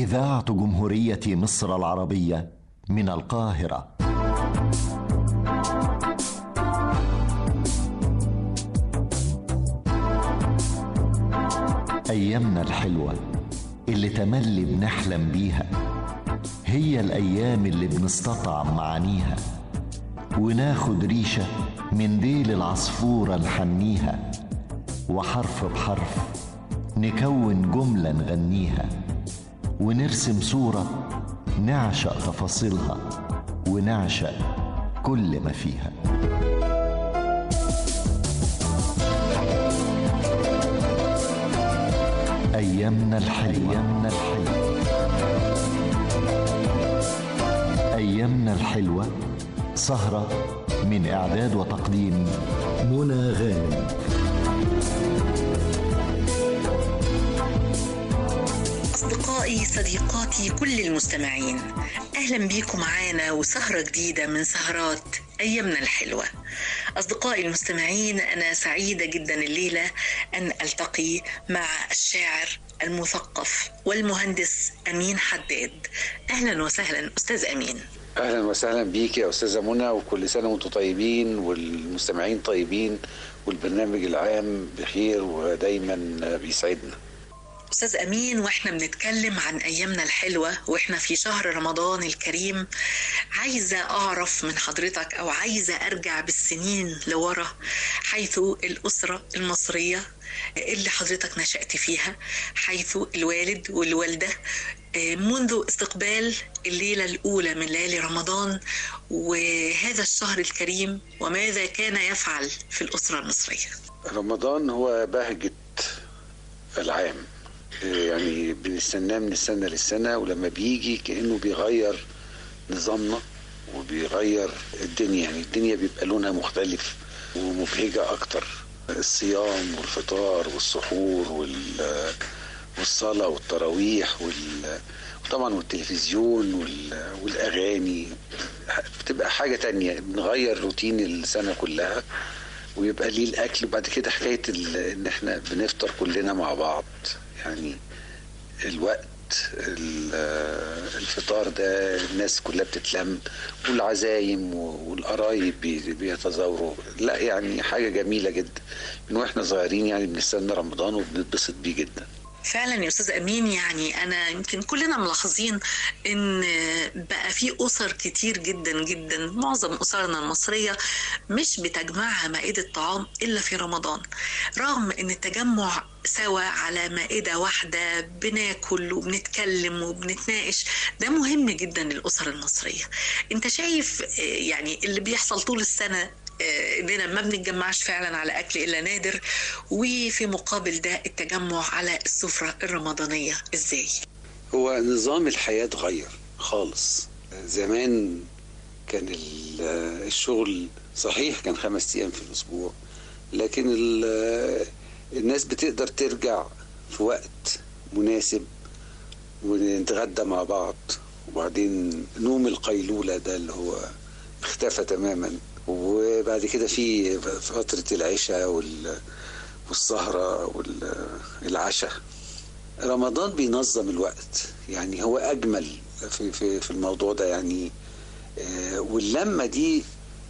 إذاعة جمهورية مصر العربية من القاهرة أيامنا الحلوة اللي تملي بنحلم بيها هي الأيام اللي بنستطعم معانيها وناخد ريشة من ديل العصفورة نحنيها وحرف بحرف نكون جملة نغنيها ونرسم صورة نعشق تفاصيلها ونعشق كل ما فيها أيامنا الحلوة أيامنا الحلوة أيامنا الحلوة سهرة من إعداد وتقديم منى غانم أصدقائي صديقاتي كل المستمعين أهلا بيكم معانا وسهرة جديدة من سهرات أيامنا الحلوة أصدقائي المستمعين أنا سعيدة جدا الليلة أن ألتقي مع الشاعر المثقف والمهندس أمين حداد أهلا وسهلا أستاذ أمين اهلا وسهلا بيك يا استاذه منى وكل سنه وانتم طيبين والمستمعين طيبين والبرنامج العام بخير ودايما بيسعدنا أستاذ أمين وإحنا بنتكلم عن أيامنا الحلوة وإحنا في شهر رمضان الكريم عايزة أعرف من حضرتك أو عايزة أرجع بالسنين لورا حيث الأسرة المصرية اللي حضرتك نشأت فيها حيث الوالد والوالدة منذ استقبال الليلة الأولى من ليالي رمضان وهذا الشهر الكريم وماذا كان يفعل في الأسرة المصرية رمضان هو بهجة العام يعني بنستناه من السنة للسنة ولما بيجي كأنه بيغير نظامنا وبيغير الدنيا يعني الدنيا بيبقى لونها مختلف ومبهجة أكتر الصيام والفطار والسحور وال والصلاة والتراويح وال... وطبعا والتلفزيون وال... والأغاني بتبقى حاجة تانية بنغير روتين السنة كلها ويبقى ليه الأكل وبعد كده حكاية ال... إن إحنا بنفطر كلنا مع بعض يعني الوقت الفطار ده الناس كلها بتتلم والعزايم والقرايب بيتزاوروا لا يعني حاجة جميلة جدا من واحنا صغيرين يعني بنستنى رمضان وبنتبسط بيه جدا فعلا يا استاذ امين يعني انا يمكن كلنا ملاحظين ان بقى في اسر كتير جدا جدا معظم اسرنا المصريه مش بتجمعها مائده طعام الا في رمضان رغم ان التجمع سوا على مائدة واحدة بناكل وبنتكلم وبنتناقش ده مهم جدا للأسر المصرية انت شايف يعني اللي بيحصل طول السنة اننا ما بنتجمعش فعلا على اكل الا نادر وفي مقابل ده التجمع على السفره الرمضانيه ازاي هو نظام الحياه اتغير خالص زمان كان الشغل صحيح كان خمس ايام في الاسبوع لكن الناس بتقدر ترجع في وقت مناسب ونتغدى مع بعض وبعدين نوم القيلوله ده اللي هو اختفى تماما وبعد كده في فترة العشاء والسهرة والعشاء رمضان بينظم الوقت يعني هو أجمل في, في, في الموضوع ده يعني واللمة دي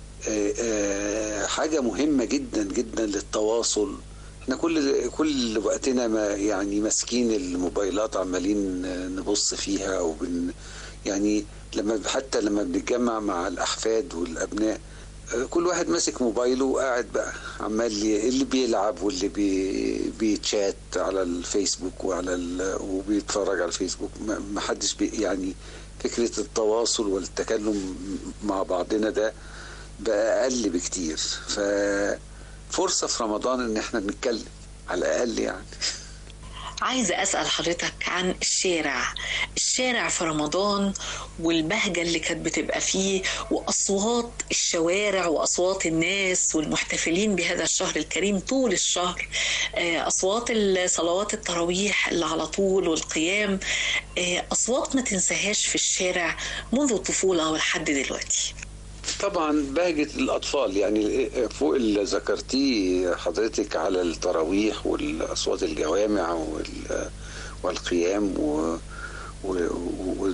حاجة مهمة جدا جدا للتواصل احنا كل كل وقتنا ما يعني ماسكين الموبايلات عمالين نبص فيها وبن يعني لما حتى لما بنتجمع مع الاحفاد والابناء كل واحد ماسك موبايله وقاعد بقى عمال اللي بيلعب واللي بي بيتشات على الفيسبوك وعلى ال... وبيتفرج على الفيسبوك ما حدش بي يعني فكرة التواصل والتكلم مع بعضنا ده بقى أقل بكتير ففرصة في رمضان إن احنا نتكلم على الأقل يعني عايزة أسأل حضرتك عن الشارع الشارع في رمضان والبهجة اللي كانت بتبقى فيه وأصوات الشوارع وأصوات الناس والمحتفلين بهذا الشهر الكريم طول الشهر أصوات صلوات التراويح اللي على طول والقيام أصوات ما تنساهاش في الشارع منذ الطفولة ولحد دلوقتي طبعا بهجة الأطفال يعني فوق اللي ذكرتيه حضرتك على التراويح والأصوات الجوامع والقيام و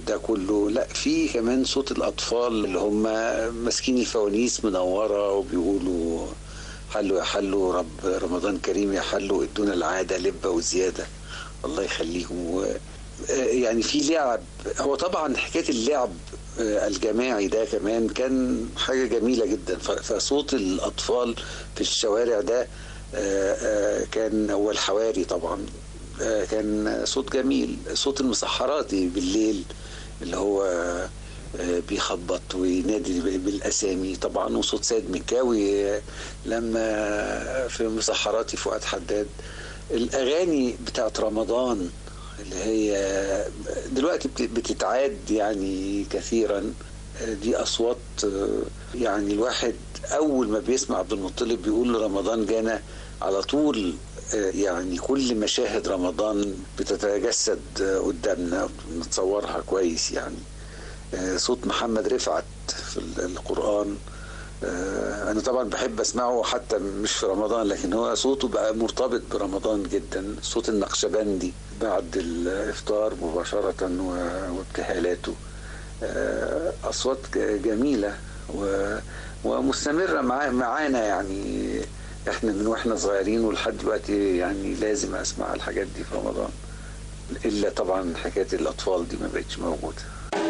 ده كله لا في كمان صوت الاطفال اللي هم ماسكين الفوانيس منوره وبيقولوا حلوا يا حلوا رب رمضان كريم يا حلوا ادونا العاده لبه وزياده الله يخليهم يعني في لعب هو طبعا حكايه اللعب الجماعي ده كمان كان حاجه جميله جدا فصوت الاطفال في الشوارع ده كان هو الحواري طبعا كان صوت جميل صوت المسحراتي بالليل اللي هو بيخبط وينادي بالاسامي طبعا وصوت سيد مكاوي لما في مسحراتي فؤاد حداد الاغاني بتاعت رمضان اللي هي دلوقتي بتتعاد يعني كثيرا دي اصوات يعني الواحد اول ما بيسمع عبد المطلب بيقول رمضان جانا على طول يعني كل مشاهد رمضان بتتجسد قدامنا نتصورها كويس يعني صوت محمد رفعت في القرآن أنا طبعا بحب أسمعه حتى مش في رمضان لكن هو صوته بقى مرتبط برمضان جدا صوت النقشبندي بعد الإفطار مباشرة وابتهالاته أصوات جميلة ومستمرة معانا يعني احنا من واحنا صغيرين ولحد دلوقتي يعني لازم اسمع الحاجات دي في رمضان الا طبعا حكايه الاطفال دي ما بقتش موجوده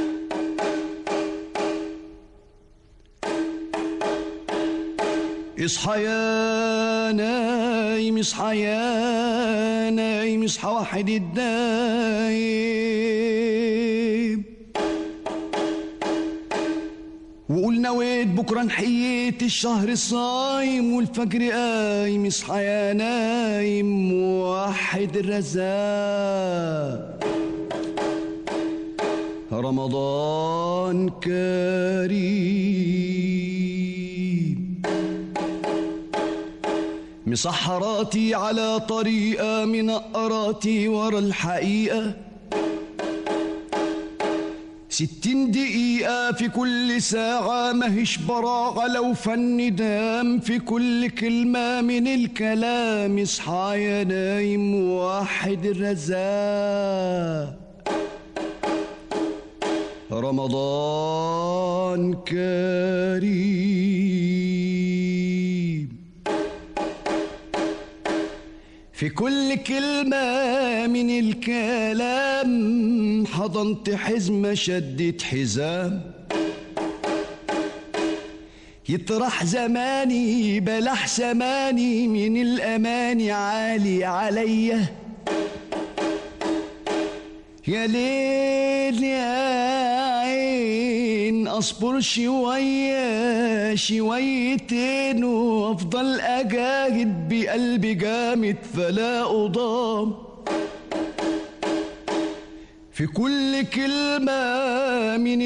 اصحى يا نايم اصحى يا نايم اصحى واحد الدايم وقول نويت بكره نحييت الشهر الصايم والفجر قايم اصحى يا نايم وحد الرزاق رمضان كريم مسحراتي على طريقة منقراتي ورا الحقيقة ستين دقيقة في كل ساعة ماهيش براعة لو فن دام في كل كلمة من الكلام اصحى يا نايم واحد الرزاق رمضان كريم في كل كلمة من الكلام حضنت حزمة شدت حزام يطرح زماني بلح زماني من الأماني عالي عليا يا ليل يا عين اصبر شوية شويتين وافضل اجاهد بقلبي جامد فلا اضام في كل كلمة من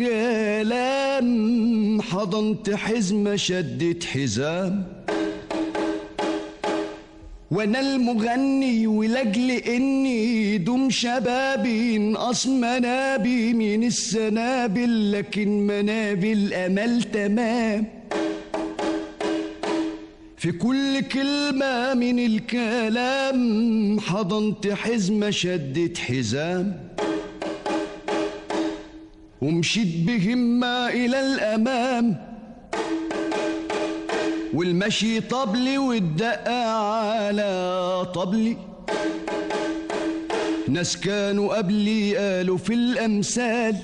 الكلام حضنت حزمة شدت حزام وانا المغني ولاجل اني دوم شبابي انقص منابي من السنابل لكن منابي الامل تمام في كل كلمة من الكلام حضنت حزمة شدت حزام ومشيت بهمة إلى الأمام والمشي طبلي والدقة على طبلي ناس كانوا قبلي قالوا في الأمثال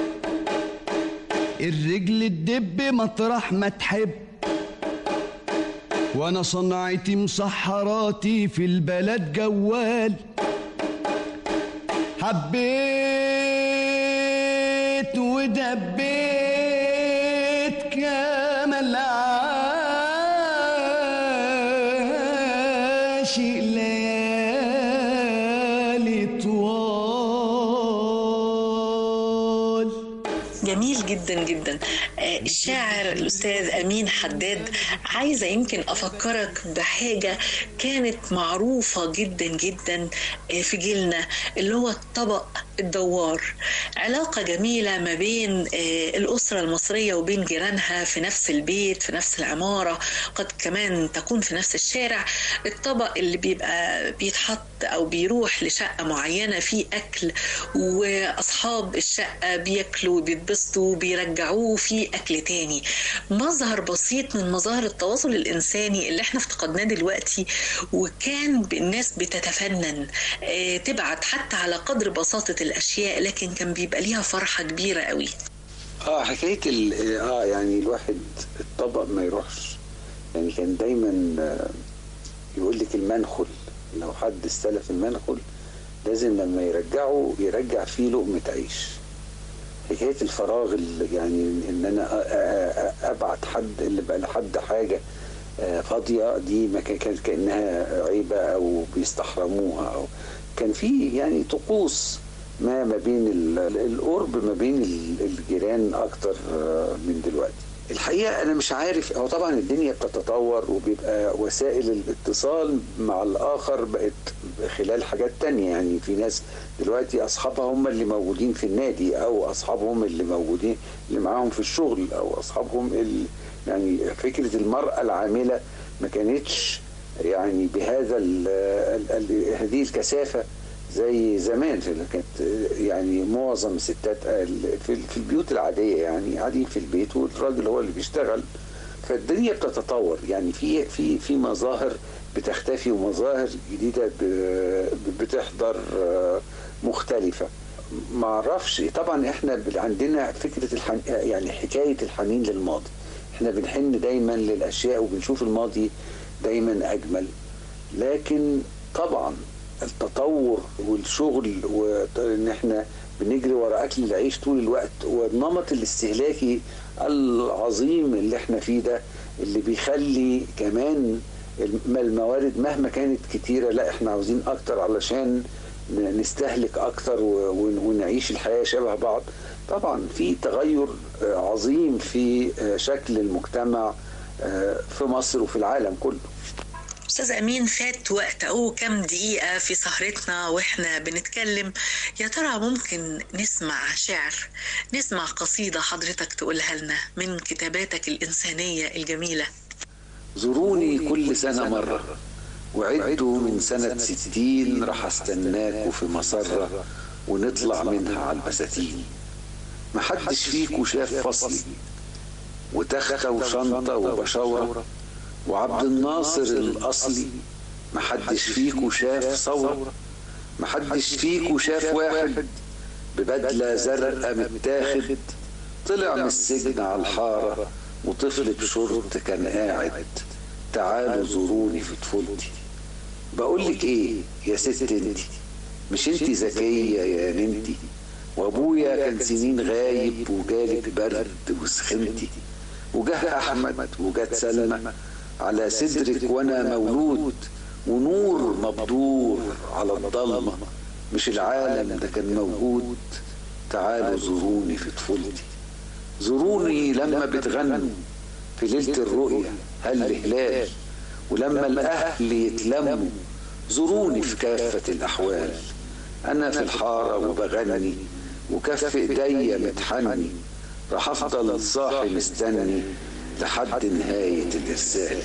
الرجل تدب مطرح ما تحب وانا صنعتي مسحراتي في البلد جوال حبيت ودبيت كامل عاشق ليالي طوال جميل جدا جدا آه، الشاعر الأستاذ أمين حداد عايزة يمكن أفكرك بحاجة كانت معروفة جدا جدا آه، في جيلنا اللي هو الطبق الدوار علاقة جميلة ما بين آه، الأسرة المصرية وبين جيرانها في نفس البيت في نفس العمارة قد كمان تكون في نفس الشارع الطبق اللي بيبقى بيتحط أو بيروح لشقة معينة فيه أكل وأصحاب الشقة بياكلوا وبيتبسطوا وبيرجعوه في أكل تاني مظهر بسيط من مظاهر التواصل الإنساني اللي احنا افتقدناه دلوقتي وكان الناس بتتفنن آه، تبعت حتى على قدر بساطة الأشياء لكن كان بيبقى ليها فرحة كبيرة قوي اه حكايه ال- اه يعني الواحد الطبق ما يروحش يعني كان دايما آه، يقول لك المنخل لو حد استلف المنخل لازم لما يرجعه يرجع فيه لقمه عيش حكايه الفراغ اللي يعني ان انا أ- أ- أ- ابعت حد اللي بقى لحد حاجه آه، فاضيه دي ما كان- كانت كانها عيبه او بيستحرموها او كان في يعني طقوس ما ما بين ال- القرب ما بين ال- الجيران اكتر آه، من دلوقتي الحقيقه انا مش عارف هو طبعا الدنيا بتتطور وبيبقى وسائل الاتصال مع الاخر بقت خلال حاجات تانية يعني في ناس دلوقتي اصحابها هم اللي موجودين في النادي او اصحابهم اللي موجودين اللي معاهم في الشغل او اصحابهم اللي يعني فكره المراه العامله ما كانتش يعني بهذا ال ال ال هذه الكثافه زي زمان في كانت يعني معظم الستات ال- في في البيوت العاديه يعني قاعدين في البيت والراجل هو اللي بيشتغل فالدنيا بتتطور يعني في في في مظاهر بتختفي ومظاهر جديده ب- بتحضر آه، مختلفه ما اعرفش طبعا احنا ب- عندنا فكره الحن... يعني حكايه الحنين للماضي احنا بنحن دايما للاشياء وبنشوف الماضي دايما اجمل لكن طبعا التطور والشغل وان احنا بنجري ورا اكل العيش طول الوقت والنمط الاستهلاكي العظيم اللي احنا فيه ده اللي بيخلي كمان الم- الموارد مهما كانت كتيره لا احنا عاوزين اكتر علشان ن- نستهلك اكتر و- ون- ونعيش الحياه شبه بعض طبعا في تغير آه، عظيم في آه، شكل المجتمع آه، في مصر وفي العالم كله أستاذ أمين فات وقت أهو كام دقيقة في سهرتنا وإحنا بنتكلم يا ترى ممكن نسمع شعر نسمع قصيدة حضرتك تقولها لنا من كتاباتك الإنسانية الجميلة زوروني كل سنة مرة وعدوا من سنة ستين راح استناكوا في مسرة ونطلع منها على البساتين محدش فيكوا شاف فصلي وتختة وشنطة وبشاورة وعبد الناصر الأصلي محدش فيكوا شاف ثورة محدش فيكوا شاف واحد ببدلة زرقاء متاخد طلع من السجن على الحارة وطفل بشرط كان قاعد تعالوا زوروني في طفولتي بقول لك ايه يا ست انتي مش انتي ذكية يا ننتي وابويا كان سنين غايب وجالك برد وسخنتي وجه احمد وجت سلمى على صدرك وانا مولود ونور مبدور على الضلمة مش العالم ده كان موجود تعالوا زوروني في طفولتي زوروني لما بتغنوا في ليلة الرؤية هل هلال ولما الأهل يتلموا زوروني في كافة الأحوال أنا في الحارة وبغني وكف إيديا متحني راح أفضل صاحي مستني لحد نهاية الإرسال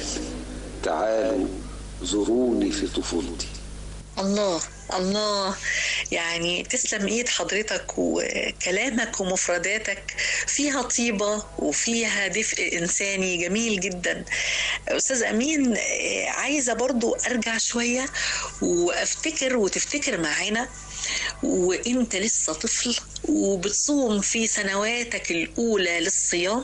تعالوا زوروني في طفولتي الله الله يعني تسلم ايد حضرتك وكلامك ومفرداتك فيها طيبة وفيها دفء إنساني جميل جدا أستاذ أمين آه، عايزة برضو أرجع شوية وأفتكر وتفتكر معانا وانت لسه طفل وبتصوم في سنواتك الأولى للصيام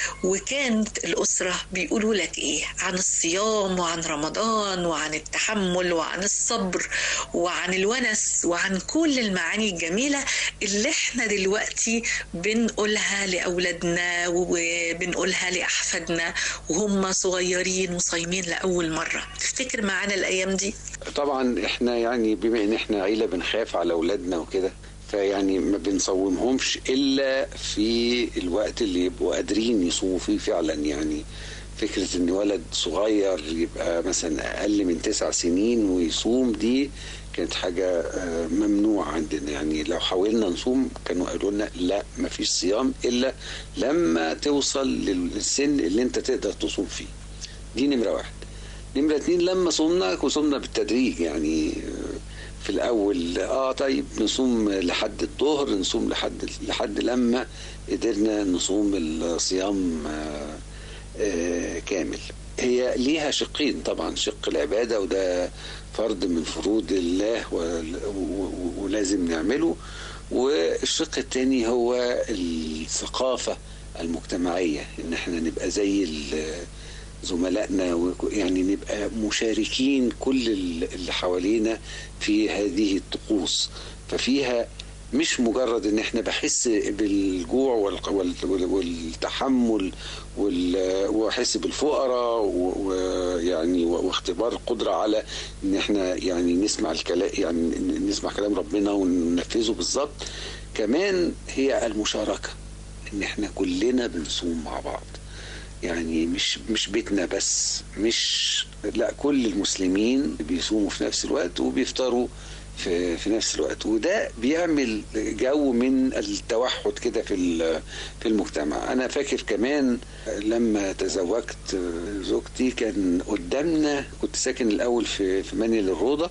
وكانت الأسرة بيقولوا لك إيه عن الصيام وعن رمضان وعن التحمل وعن الصبر وعن الونس وعن كل المعاني الجميلة اللي احنا دلوقتي بنقولها لأولادنا وبنقولها لأحفادنا وهم صغيرين وصايمين لأول مرة تفتكر معانا الأيام دي؟ طبعا احنا يعني بما ان احنا عيله بنخاف على اولادنا وكده فيعني ما بنصومهمش الا في الوقت اللي يبقوا قادرين يصوموا فيه فعلا يعني فكرة ان ولد صغير يبقى مثلا اقل من تسع سنين ويصوم دي كانت حاجة آه، ممنوعة عندنا يعني لو حاولنا نصوم كانوا قالوا لنا لا مفيش صيام الا لما توصل للسن اللي انت تقدر تصوم فيه دي نمرة واحد نمرة اتنين لما صومنا وصومنا بالتدريج يعني آه، في الاول اه طيب نصوم لحد الظهر نصوم لحد لحد لما قدرنا نصوم الصيام آه، آه، كامل هي ليها شقين طبعا شق العبادة وده فرض من فروض الله و- و- ولازم نعمله والشق التاني هو الثقافة المجتمعية ان احنا نبقى زي ال- زملائنا وك- يعني نبقى مشاركين كل ال- اللي حوالينا في هذه الطقوس ففيها مش مجرد ان احنا بحس بالجوع والق- وال- وال- والتحمل وال- واحس بالفقراء و- ويعني و- واختبار القدره على ان احنا يعني نسمع الكلام يعني ن- نسمع كلام ربنا وننفذه بالظبط كمان هي المشاركه ان احنا كلنا بنصوم مع بعض يعني مش مش بيتنا بس مش لا كل المسلمين بيصوموا في نفس الوقت وبيفطروا في في نفس الوقت وده بيعمل جو من التوحد كده في ال- في المجتمع انا فاكر كمان لما تزوجت زوجتي كان قدامنا كنت ساكن الاول في في منيل الروضه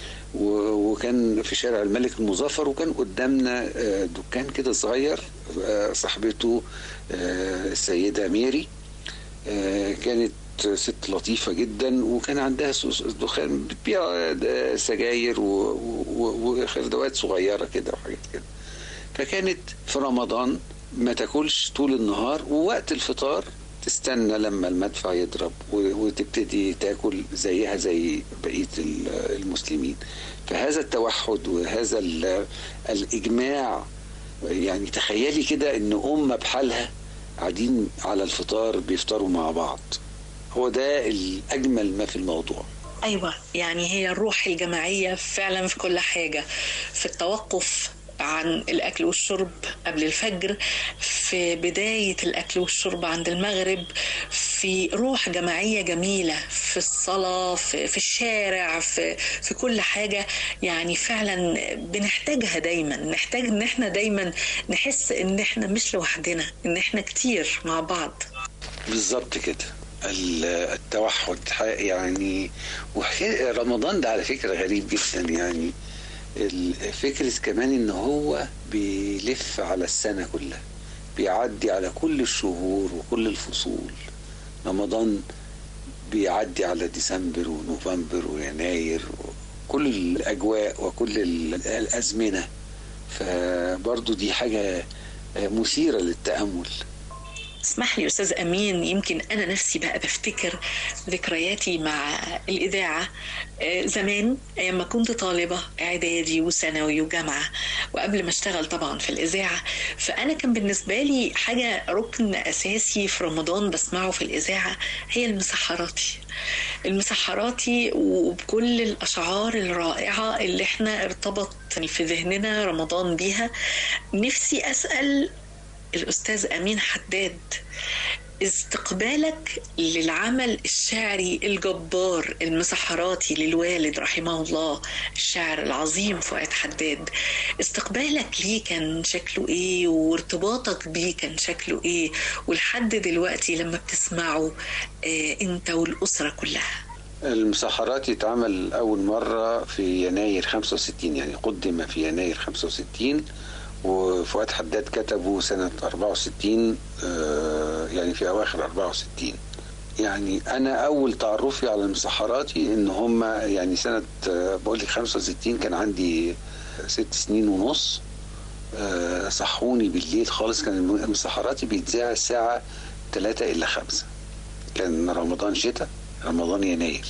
و- وكان في شارع الملك المظفر وكان قدامنا آه، دكان كده صغير آه، صاحبته آه، السيدة ميري آه، كانت ست لطيفة جدا وكان عندها سوس- دخان بتبيع آه، سجاير و- و- وخردوات صغيرة كده وحاجات كده فكانت في رمضان ما تاكلش طول النهار ووقت الفطار تستنى لما المدفع يضرب و- وتبتدي تاكل زيها زي بقية ال- المسلمين فهذا التوحد وهذا ال- الإجماع يعني تخيلي كده ان أمة بحالها قاعدين على الفطار بيفطروا مع بعض هو ده الأجمل ما في الموضوع ايوه يعني هي الروح الجماعيه فعلا في كل حاجه في التوقف عن الاكل والشرب قبل الفجر في بدايه الاكل والشرب عند المغرب في روح جماعيه جميله في الصلاه في, في الشارع في في كل حاجه يعني فعلا بنحتاجها دايما نحتاج ان احنا دايما نحس ان احنا مش لوحدنا ان احنا كتير مع بعض بالظبط كده ال- التوحد ح- يعني وحكاية رمضان ده على فكرة غريب جدا يعني ال- فكرة كمان ان هو بيلف على السنة كلها بيعدي على كل الشهور وكل الفصول رمضان بيعدي على ديسمبر ونوفمبر ويناير وكل الأجواء وكل ال- الأزمنة فبرضو دي حاجة مثيرة للتأمل اسمح لي استاذ امين يمكن انا نفسي بقى بفتكر ذكرياتي مع الاذاعه آه، زمان ايام ما كنت طالبه اعدادي وثانوي وجامعه وقبل ما اشتغل طبعا في الاذاعه فانا كان بالنسبه لي حاجه ركن اساسي في رمضان بسمعه في الاذاعه هي المسحراتي المسحراتي وبكل الاشعار الرائعه اللي احنا ارتبط في ذهننا رمضان بيها نفسي اسال الأستاذ أمين حداد استقبالك للعمل الشعري الجبار المسحراتي للوالد رحمه الله الشاعر العظيم فؤاد حداد استقبالك ليه كان شكله ايه وارتباطك بيه كان شكله ايه ولحد دلوقتي لما بتسمعه آه انت والأسرة كلها المسحرات اتعمل أول مرة في يناير 65 يعني قدم في يناير 65 وفؤاد حداد كتبه سنة 64 آه، يعني في أواخر 64 يعني أنا أول تعرفي على المسحراتي إن هم يعني سنة آه، بقول لك 65 كان عندي ست سنين ونص آه، صحوني بالليل خالص كان المسحراتي بيتذاع الساعة 3 إلا 5 كان رمضان شتاء رمضان يناير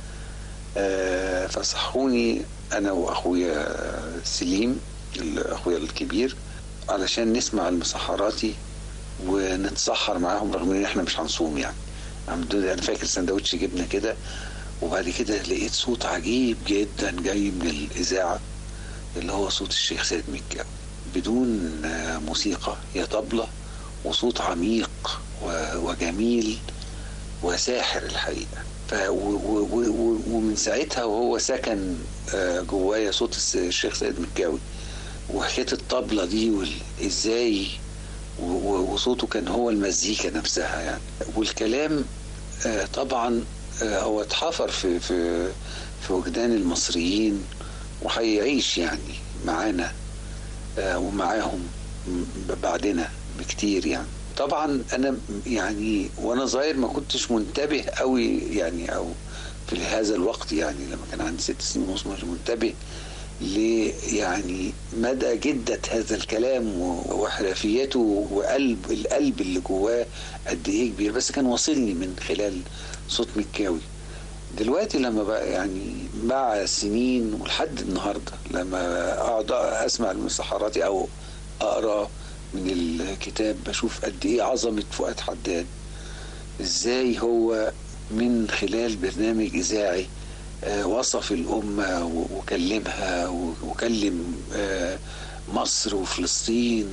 آه، فصحوني انا واخويا سليم اخويا الكبير علشان نسمع المسحراتي ونتسحر معاهم رغم ان احنا مش هنصوم يعني عمدوا- انا فاكر سندوتش جبنه كده وبعد كده لقيت صوت عجيب جدا جاي من الاذاعه اللي هو صوت الشيخ سيد مكاوي بدون آه، موسيقى هي طبلة وصوت عميق و- وجميل وساحر الحقيقه ف و و و ومن ساعتها وهو سكن آه، جوايا صوت الشيخ سيد مكاوي وحكايه الطبله دي وازاي وصوته كان هو المزيكا نفسها يعني والكلام آه، طبعا آه، هو اتحفر في في في وجدان المصريين وهيعيش يعني معانا ومعاهم بعدنا بكتير يعني طبعا انا يعني وانا صغير ما كنتش منتبه قوي يعني او في هذا الوقت يعني لما كان عندي ست سنين ونص مش منتبه ل يعني مدى جدة هذا الكلام وحرفيته وقلب القلب اللي جواه قد ايه كبير بس كان واصلني من خلال صوت مكاوي دلوقتي لما بقى يعني مع سنين ولحد النهارده لما اقعد اسمع المسحراتي او اقرا من الكتاب بشوف قد ايه عظمه فؤاد حداد ازاي هو من خلال برنامج اذاعي آه، وصف الامه وكلمها وكلم آه، مصر وفلسطين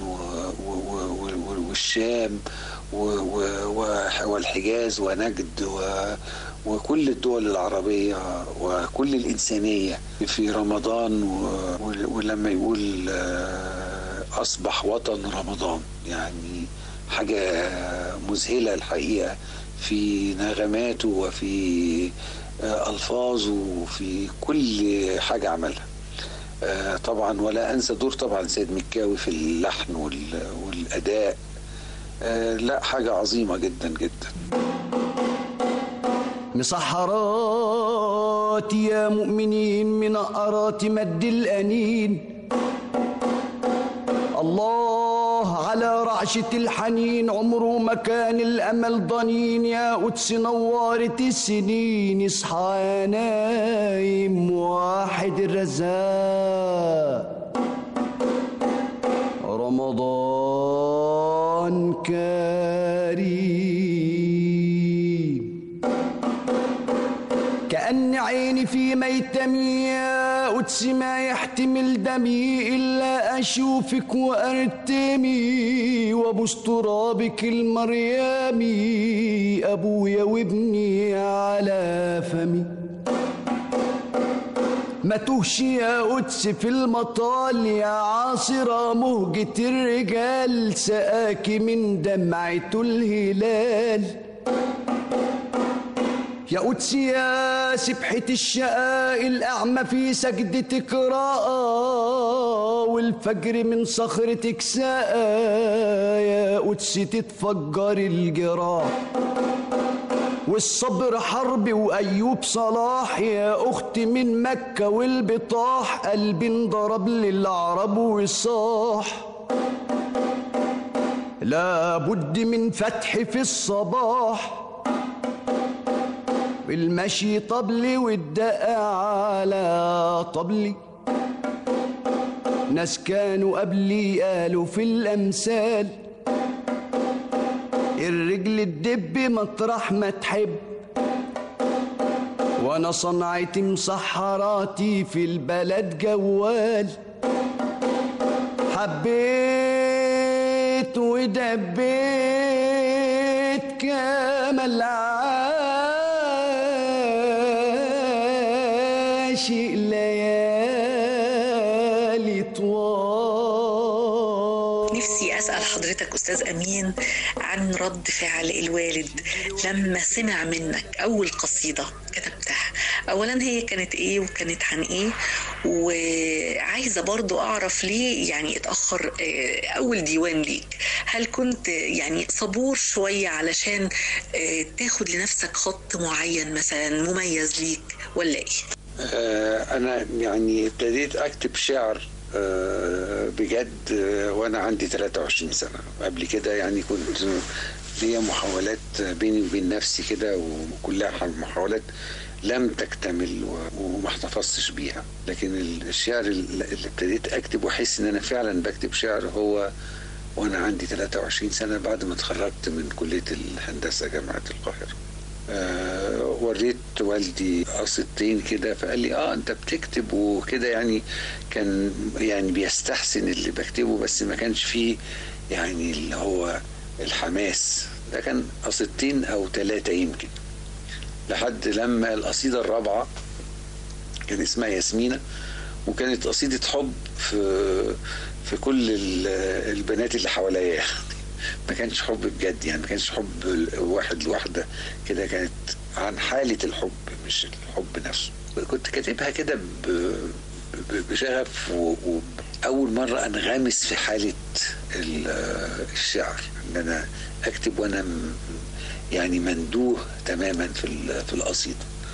والشام والحجاز ونجد وكل الدول العربية وكل الإنسانية في رمضان ولما يقول آه، أصبح وطن رمضان يعني حاجة مذهلة الحقيقة في نغماته وفي آه، ألفاظه وفي كل حاجة عملها آه، طبعا ولا أنسى دور طبعا سيد مكاوي في اللحن والأداء لا حاجة عظيمة جدا جدا مسحرات يا مؤمنين من أرات مد الأنين الله على رعشة الحنين عمره مكان الأمل ضنين يا قدس نورت السنين اصحى نايم واحد الرزاق رمضان كريم كأن عيني في ميتمي يا قدس ما يحتمل دمي إلا أشوفك وأرتمي وأبوس ترابك المريمي أبويا وابني على فمي ما تهش يا قدس في المطال يا عاصرة مهجة الرجال سقاكي من دمعة الهلال يا قدس يا سبحة الشقاء الأعمى في سجدتك راء والفجر من صخرتك ساء يا قدس تتفجر الجراح والصبر حرب وأيوب صلاح يا أختي من مكة والبطاح قلبي انضرب للعرب وصاح لابد من فتح في الصباح المشي طبلي والدق على طبلي ناس كانوا قبلي قالوا في الأمثال الرجل الدب مطرح ما تحب وانا صنعتي مسحراتي في البلد جوال حبيت ودبيت كامل عاشق ليالي طوال نفسي أسأل حضرتك أستاذ أمين عن رد فعل الوالد لما سمع منك أول قصيدة كتبتها أولا هي كانت إيه وكانت عن إيه وعايزة برضو أعرف ليه يعني اتأخر آه، أول ديوان ليك هل كنت يعني صبور شوية علشان آه، تاخد لنفسك خط معين مثلا مميز ليك ولا إيه؟ آه، أنا يعني ابتديت أكتب شعر بجد وانا عندي 23 سنه قبل كده يعني كنت ليا محاولات بيني وبين نفسي كده وكلها محاولات لم تكتمل وما احتفظتش بيها لكن الشعر اللي ابتديت اكتب واحس ان انا فعلا بكتب شعر هو وانا عندي 23 سنه بعد ما اتخرجت من كليه الهندسه جامعه القاهره أه وريت والدي قصتين كده فقال لي اه انت بتكتب وكده يعني كان يعني بيستحسن اللي بكتبه بس ما كانش فيه يعني اللي هو الحماس ده كان قصيدتين او ثلاثة يمكن لحد لما القصيدة الرابعة كان اسمها ياسمينة وكانت قصيدة حب في في كل ال- البنات اللي حواليا يعني ما كانش حب بجد يعني ما كانش حب واحد لواحدة كده كانت عن حالة الحب مش الحب نفسه كنت كاتبها كده ب- ب- بشغف و- وأول مرة أنغمس في حالة ال- الشعر إن أنا أكتب وأنا م- يعني مندوه تماما في ال- في القصيدة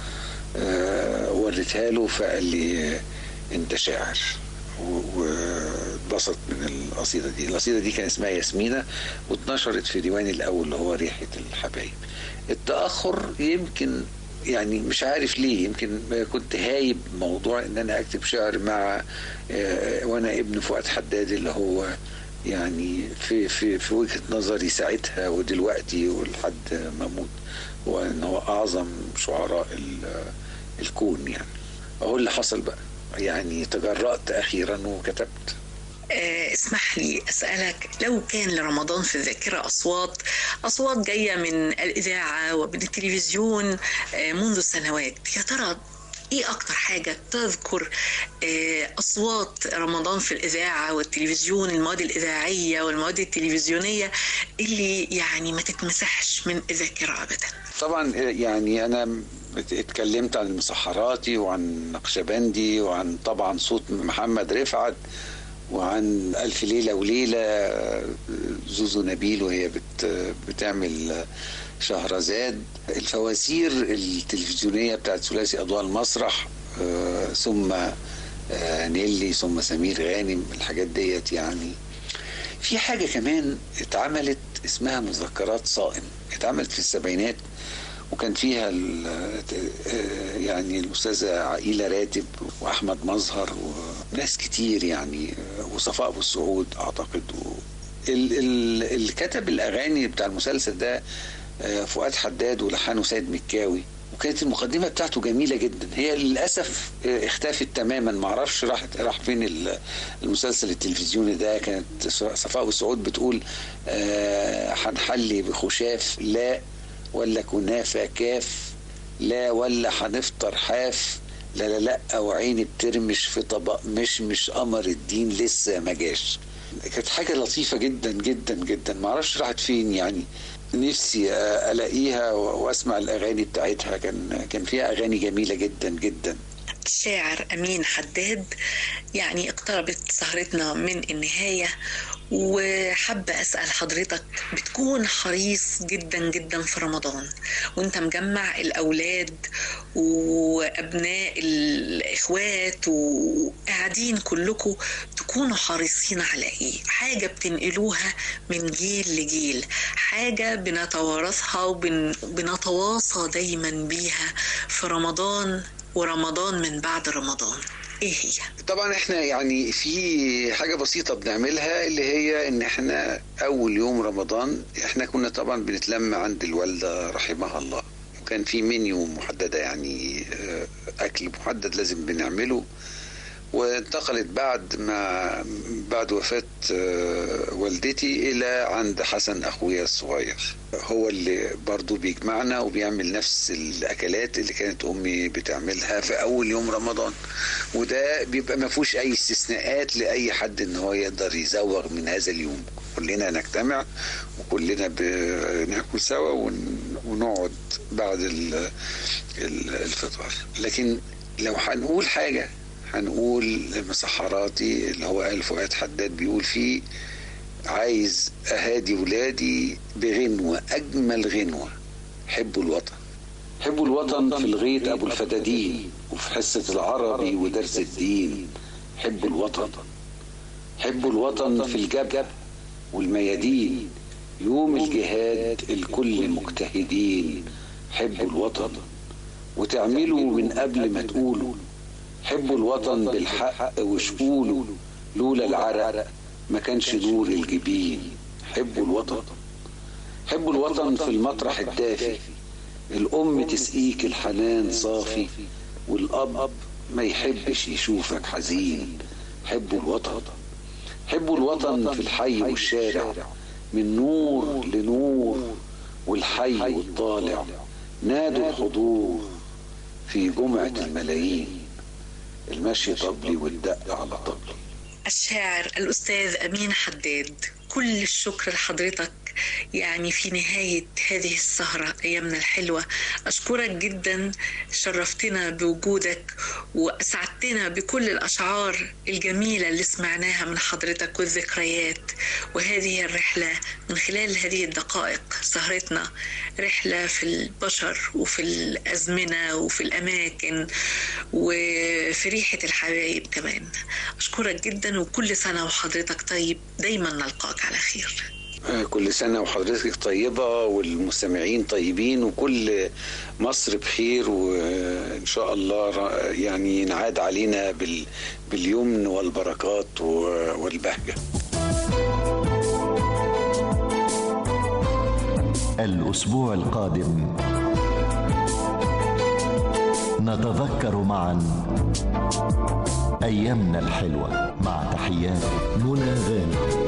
آه، وريتها له فقال لي انت شاعر و- واتبسط من القصيده دي القصيده دي كان اسمها ياسمينه واتنشرت في ديواني الاول اللي هو ريحه الحبايب التاخر يمكن يعني مش عارف ليه يمكن كنت هايب موضوع ان انا اكتب شعر مع آه، وانا ابن فؤاد حداد اللي هو يعني في في في وجهه نظري ساعتها ودلوقتي ولحد ما اموت هو ان هو اعظم شعراء ال- الكون يعني اهو اللي حصل بقى يعني تجرأت اخيرا وكتبت آه، اسمح لي أسألك لو كان لرمضان في الذاكرة أصوات أصوات جاية من الإذاعة ومن التلفزيون آه، منذ سنوات يا ترى إيه أكتر حاجة تذكر آه، أصوات رمضان في الإذاعة والتلفزيون المواد الإذاعية والمواد التلفزيونية اللي يعني ما تتمسحش من الذاكرة أبدا طبعا يعني انا اتكلمت عن المسحراتي وعن نقشبندي وعن طبعا صوت محمد رفعت وعن ألف ليلة وليلة زوزو نبيل وهي بت بتعمل شهرزاد الفوازير التلفزيونية بتاعت ثلاثي أضواء المسرح آه، ثم آه، نيلي ثم سمير غانم الحاجات ديت يعني في حاجة كمان اتعملت اسمها مذكرات صائم اتعملت في السبعينات وكان فيها ال- آه، يعني الأستاذة عائلة راتب وأحمد مظهر وناس كتير يعني آه، وصفاء أبو السعود أعتقد و... ال- ال- اللي كتب الأغاني بتاع المسلسل ده آه، فؤاد حداد ولحنه سيد مكاوي وكانت المقدمه بتاعته جميله جدا هي للاسف آه، اختفت تماما ما اعرفش راحت راح فين ال- المسلسل التلفزيوني ده كانت صفاء أبو السعود بتقول آه، هنحلي بخشاف لا ولا كنافه كاف لا ولا هنفطر حاف لا لا لا وعيني بترمش في طبق مش مش قمر الدين لسه ما جاش كانت حاجة لطيفة جدا جدا جدا ما اعرفش راحت فين يعني نفسي الاقيها واسمع الاغاني بتاعتها كان كان فيها اغاني جميلة جدا جدا الشاعر أمين حداد يعني اقتربت سهرتنا من النهاية وحابة أسأل حضرتك بتكون حريص جدا جدا في رمضان وانت مجمع الأولاد وأبناء الإخوات وقاعدين كلكم تكونوا حريصين على إيه حاجة بتنقلوها من جيل لجيل حاجة بنتوارثها وبنتواصى دايما بيها في رمضان ورمضان من بعد رمضان ايه هي طبعا احنا يعني في حاجة بسيطة بنعملها اللي هي ان احنا اول يوم رمضان احنا كنا طبعا بنتلم عند الوالدة رحمها الله وكان في منيو محددة يعني آه، اكل محدد لازم بنعمله وانتقلت بعد ما بعد وفاة آه، والدتي إلى عند حسن أخويا الصغير هو اللي برضو بيجمعنا وبيعمل نفس الأكلات اللي كانت أمي بتعملها في أول يوم رمضان وده بيبقى ما فيهوش أي استثناءات لأي حد إن هو يقدر يزوغ من هذا اليوم كلنا نجتمع وكلنا بناكل سوا ون- ونقعد بعد ال- ال- الفطار لكن لو هنقول حاجة هنقول مسحراتي اللي هو قال فؤاد حداد بيقول فيه عايز اهادي ولادي بغنوة اجمل غنوة حبوا الوطن حبوا الوطن في الغيط ابو الفتادين وفي حصة العربي ودرس الدين حبوا الوطن حبوا الوطن في الجبهة والميادين يوم الجهاد الكل مجتهدين حبوا الوطن وتعملوا من قبل ما تقولوا حبوا الوطن بالحق وشقولوا لولا العرق ما كانش نور الجبين حبوا الوطن حبوا الوطن في المطرح الدافي الأم تسقيك الحنان صافي والأب ما يحبش يشوفك حزين حبوا الوطن حبوا الوطن في الحي والشارع من نور لنور والحي والطالع نادوا الحضور في جمعة الملايين المشي طبلي والدق على طبلي الشاعر الأستاذ أمين حداد كل الشكر لحضرتك يعني في نهاية هذه السهرة أيامنا الحلوة أشكرك جدا شرفتنا بوجودك وأسعدتنا بكل الأشعار الجميلة اللي سمعناها من حضرتك والذكريات وهذه الرحلة من خلال هذه الدقائق سهرتنا رحلة في البشر وفي الأزمنة وفي الأماكن وفي ريحة الحبايب كمان أشكرك جدا وكل سنة وحضرتك طيب دايما نلقاك على خير كل سنة وحضرتك طيبة والمستمعين طيبين وكل مصر بخير وإن شاء الله يعني ينعاد علينا بال باليمن والبركات والبهجة الأسبوع القادم نتذكر معا أيامنا الحلوة مع تحيات منى غانم